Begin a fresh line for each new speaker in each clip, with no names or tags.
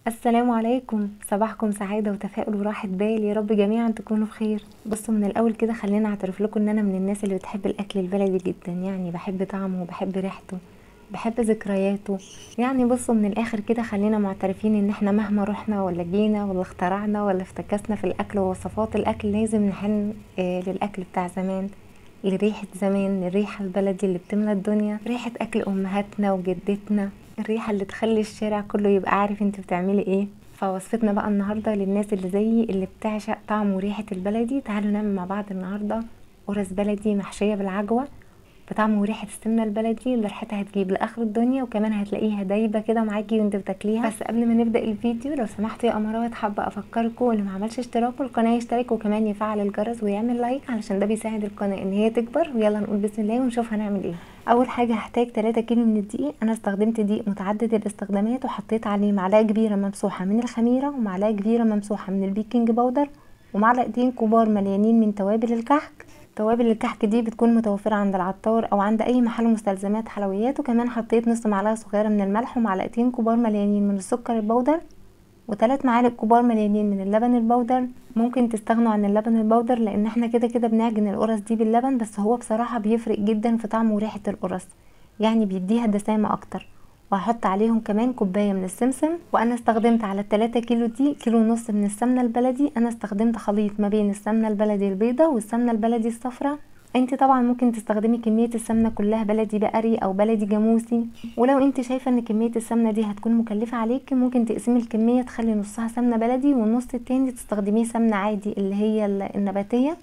السلام عليكم صباحكم سعادة وتفاؤل وراحة بال يا رب جميعا تكونوا بخير بصوا من الاول كده خلينا اعترف لكم ان انا من الناس اللي بتحب الاكل البلدي جدا يعني بحب طعمه وبحب ريحته بحب ذكرياته يعني بصوا من الاخر كده خلينا معترفين ان احنا مهما رحنا ولا جينا ولا اخترعنا ولا افتكسنا في الاكل ووصفات الاكل لازم نحن آه للاكل بتاع زمان لريحة زمان الريحة البلدي اللي بتملى الدنيا ريحة اكل امهاتنا وجدتنا الريحة اللي تخلي الشارع كله يبقى عارف انت بتعملي ايه فوصفتنا بقى النهاردة للناس اللي زيي اللي بتعشق طعم وريحة البلدي تعالوا نعمل مع بعض النهاردة قرص بلدي محشية بالعجوة بطعم وريحة السمنة البلدي اللي ريحتها هتجيب لآخر الدنيا وكمان هتلاقيها دايبة كده معاكي وانت بتاكليها بس قبل ما نبدأ الفيديو لو سمحتوا يا أمارات حابة أفكركم اللي معملش اشتراك في القناة يشترك وكمان يفعل الجرس ويعمل لايك علشان ده بيساعد القناة ان هي تكبر ويلا نقول بسم الله ونشوف هنعمل ايه اول حاجه هحتاج 3 كيلو من الدقيق انا استخدمت دقيق متعدد الاستخدامات وحطيت عليه معلقه كبيره ممسوحه من الخميره ومعلقه كبيره ممسوحه من البيكنج باودر ومعلقتين كبار مليانين من توابل الكحك توابل الكحك دي بتكون متوفرة عند العطار او عند اي محل مستلزمات حلويات وكمان حطيت نص معلقة صغيرة من الملح ومعلقتين كبار مليانين من السكر البودر وثلاث معالق كبار مليانين من اللبن البودر ممكن تستغنوا عن اللبن البودر لان احنا كده كده بنعجن القرص دي باللبن بس هو بصراحة بيفرق جدا في طعم وريحة القرص يعني بيديها دسامة اكتر وهحط عليهم كمان كوباية من السمسم وانا استخدمت على التلاتة كيلو دي كيلو ونص من السمنة البلدي انا استخدمت خليط ما بين السمنة البلدي البيضة والسمنة البلدي الصفراء انت طبعا ممكن تستخدمي كمية السمنة كلها بلدي بقري او بلدي جاموسي ولو انت شايفة ان كمية السمنة دي هتكون مكلفة عليكي ممكن تقسمي الكمية تخلي نصها سمنة بلدي والنص التاني تستخدميه سمنة عادي اللي هي النباتية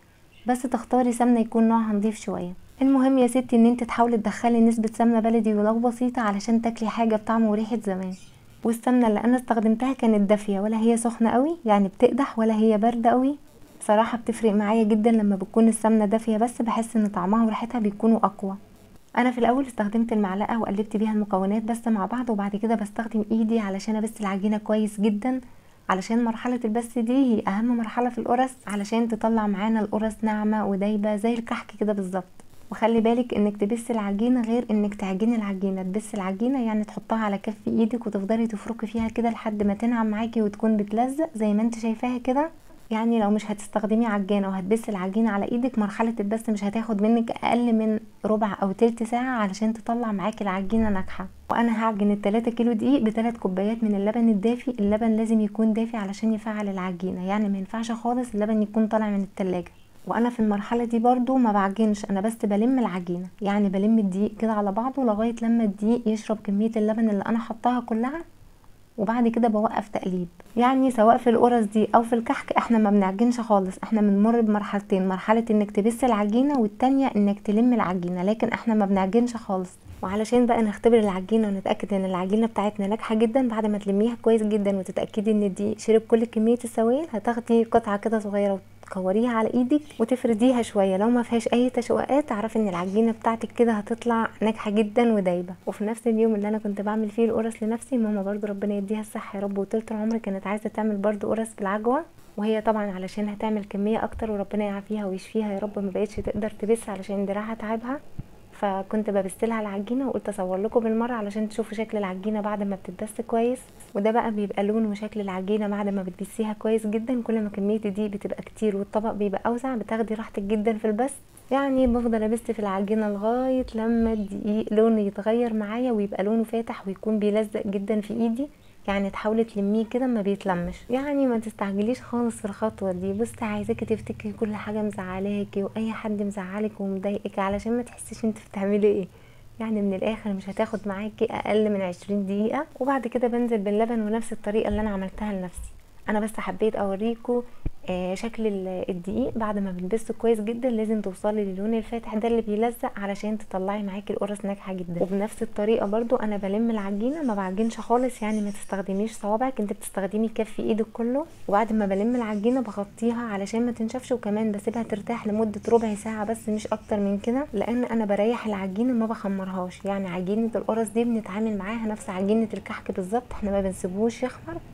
بس تختاري سمنة يكون نوعها نضيف شوية المهم يا ستي ان انت تحاولي تدخلي نسبة سمنة بلدي ولو بسيطة علشان تاكلي حاجة بطعم وريحة زمان والسمنة اللي انا استخدمتها كانت دافية ولا هي سخنة قوي يعني بتقدح ولا هي باردة قوي بصراحة بتفرق معايا جدا لما بتكون السمنة دافية بس بحس ان طعمها وريحتها بيكونوا اقوى انا في الاول استخدمت المعلقة وقلبت بيها المكونات بس مع بعض وبعد كده بستخدم ايدي علشان ابس العجينة كويس جدا علشان مرحلة البس دي هي اهم مرحلة في القرص علشان تطلع معانا القرص ناعمة ودايبة زي الكحك كده بالظبط وخلي بالك انك تبسي العجينه غير انك تعجني العجينه تبسي العجينه يعني تحطها على كف ايدك وتفضلي تفركي فيها كده لحد ما تنعم معاكي وتكون بتلزق زي ما انت شايفاها كده يعني لو مش هتستخدمي عجانه وهتبسي العجينه على ايدك مرحله البس مش هتاخد منك اقل من ربع او تلت ساعه علشان تطلع معاكي العجينه ناجحه وانا هعجن التلاتة كيلو دقيق بثلاث كوبايات من اللبن الدافي اللبن لازم يكون دافي علشان يفعل العجينه يعني ما ينفعش خالص اللبن يكون طالع من التلاجة وانا في المرحله دي برضو ما بعجنش انا بس بلم العجينه يعني بلم الدقيق كده على بعضه لغايه لما الدقيق يشرب كميه اللبن اللي انا حطاها كلها وبعد كده بوقف تقليب يعني سواء في القرص دي او في الكحك احنا ما بنعجنش خالص احنا بنمر بمرحلتين مرحله انك تبس العجينه والتانية انك تلم العجينه لكن احنا ما بنعجنش خالص وعلشان بقى نختبر العجينه ونتاكد ان العجينه بتاعتنا ناجحه جدا بعد ما تلميها كويس جدا وتتاكدي ان الدقيق شرب كل كميه السوائل هتاخدي قطعه كده صغيره تكوريها على ايدك وتفرديها شويه لو ما فيهاش اي تشوقات تعرفي ان العجينه بتاعتك كده هتطلع ناجحه جدا ودايبه وفي نفس اليوم اللي انا كنت بعمل فيه القرص لنفسي ماما برضو ربنا يديها الصحه يا رب وطولة العمر كانت عايزه تعمل برضو قرص بالعجوه وهي طبعا علشان هتعمل كميه اكتر وربنا يعافيها ويشفيها يا رب ما بقتش تقدر تبس علشان دراعها تعبها فكنت ببستلها العجينه وقلت اصور لكم بالمره علشان تشوفوا شكل العجينه بعد ما بتتبس كويس وده بقى بيبقى لون وشكل العجينه بعد ما بتبسيها كويس جدا كل ما كميه دي بتبقى كتير والطبق بيبقى اوسع بتاخدي راحتك جدا في البس يعني بفضل ابس في العجينه لغايه لما الدقيق لونه يتغير معايا ويبقى لونه فاتح ويكون بيلزق جدا في ايدي يعني تحاولي تلميه كده ما بيتلمش يعني ما تستعجليش خالص في الخطوه دي بصي عايزاكي تفتكري كل حاجه مزعلاكي واي حد مزعلك ومضايقك علشان ما تحسيش انت بتعملي ايه يعني من الاخر مش هتاخد معاكي اقل من عشرين دقيقه وبعد كده بنزل باللبن ونفس الطريقه اللي انا عملتها لنفسي انا بس حبيت اوريكم آه شكل الدقيق بعد ما بنبسه كويس جدا لازم توصلي للون الفاتح ده اللي بيلزق علشان تطلعي معاكي القرص ناجحه جدا وبنفس الطريقه برضو انا بلم العجينه ما بعجنش خالص يعني ما تستخدميش صوابعك انت بتستخدمي كف ايدك كله وبعد ما بلم العجينه بغطيها علشان ما تنشفش وكمان بسيبها ترتاح لمده ربع ساعه بس مش اكتر من كده لان انا بريح العجينه ما بخمرهاش يعني عجينه القرص دي بنتعامل معاها نفس عجينه الكحك بالظبط احنا ما بنسيبوش يخمر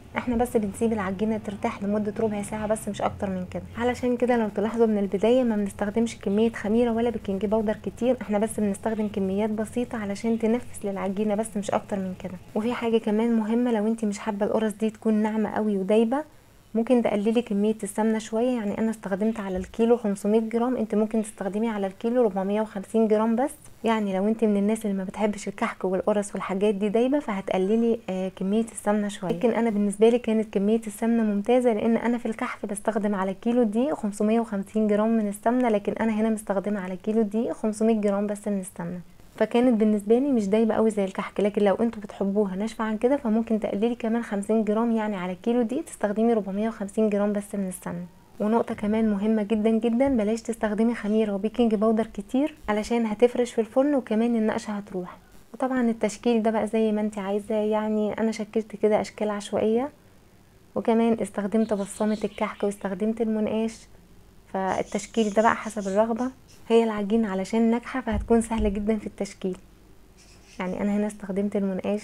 احنا بس بنسيب العجينه ترتاح لمده ربع ساعه بس مش اكتر من كده علشان كده لو تلاحظوا من البدايه ما بنستخدمش كميه خميره ولا بيكنج باودر كتير احنا بس بنستخدم كميات بسيطه علشان تنفس للعجينه بس مش اكتر من كده وفي حاجه كمان مهمه لو انت مش حابه القرص دي تكون ناعمه قوي ودايبه ممكن تقللي كمية السمنة شوية يعني انا استخدمت على الكيلو 500 جرام انت ممكن تستخدمي على الكيلو 450 جرام بس يعني لو انت من الناس اللي ما بتحبش الكحك والقرص والحاجات دي دايبة فهتقللي آه كمية السمنة شوية لكن انا بالنسبة لي كانت كمية السمنة ممتازة لان انا في الكحك بستخدم على الكيلو دي 550 جرام من السمنة لكن انا هنا مستخدمة على الكيلو دي 500 جرام بس من السمنة فكانت بالنسبه لي مش دايبه قوي زي الكحك لكن لو انتوا بتحبوها ناشفه عن كده فممكن تقللي كمان 50 جرام يعني على الكيلو دي تستخدمي 450 جرام بس من السمنه ونقطه كمان مهمه جدا جدا بلاش تستخدمي خميره وبيكنج باودر كتير علشان هتفرش في الفرن وكمان النقشه هتروح وطبعا التشكيل ده بقى زي ما انت عايزه يعني انا شكلت كده اشكال عشوائيه وكمان استخدمت بصامه الكحك واستخدمت المنقاش فالتشكيل ده بقى حسب الرغبه هي العجينة علشان ناجحة فهتكون سهلة جدا في التشكيل يعني انا هنا استخدمت المنقاش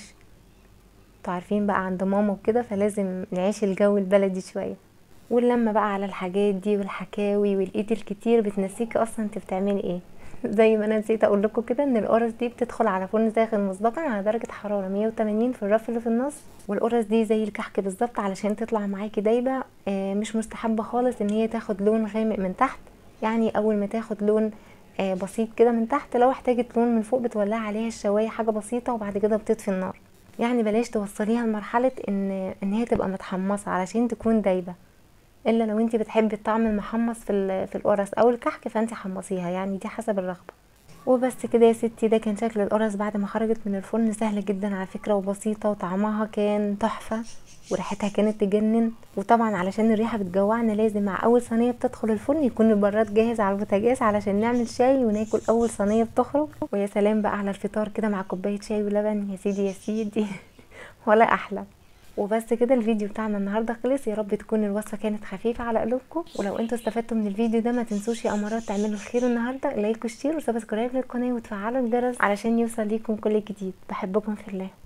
انتوا عارفين بقى عند ماما وكده فلازم نعيش الجو البلدي شوية واللمة بقى على الحاجات دي والحكاوي والايد الكتير بتنسيكي اصلا انت بتعملي ايه زي ما انا نسيت اقول لكم كده ان القرص دي بتدخل على فرن ساخن مسبقا على درجه حراره 180 في الرف اللي في النص والقرص دي زي الكحك بالظبط علشان تطلع معاكي دايبه آه مش مستحبه خالص ان هي تاخد لون غامق من تحت يعني اول ما تاخد لون آه بسيط كده من تحت لو احتاجت لون من فوق بتولعي عليها الشوايه حاجه بسيطه وبعد كده بتطفي النار يعني بلاش توصليها لمرحله ان ان هي تبقى متحمصه علشان تكون دايبه الا لو انت بتحبي الطعم المحمص في في القرص او الكحك فانت حمصيها يعني دي حسب الرغبه وبس كده يا ستي ده كان شكل القرص بعد ما خرجت من الفرن سهله جدا على فكره وبسيطه وطعمها كان تحفه وريحتها كانت تجنن وطبعا علشان الريحه بتجوعنا لازم مع اول صينيه بتدخل الفرن يكون البراد جاهز على البوتاجاز علشان نعمل شاي وناكل اول صينيه بتخرج ويا سلام بقى على الفطار كده مع كوبايه شاي ولبن يا سيدي يا سيدي ولا احلى وبس كده الفيديو بتاعنا النهارده خلص يا رب تكون الوصفه كانت خفيفه على قلوبكم ولو انتوا استفدتوا من الفيديو ده ما تنسوش يا امارات تعملوا الخير النهارده لايك وشير وسبسكرايب للقناه وتفعلوا الجرس علشان يوصل ليكم كل جديد بحبكم في الله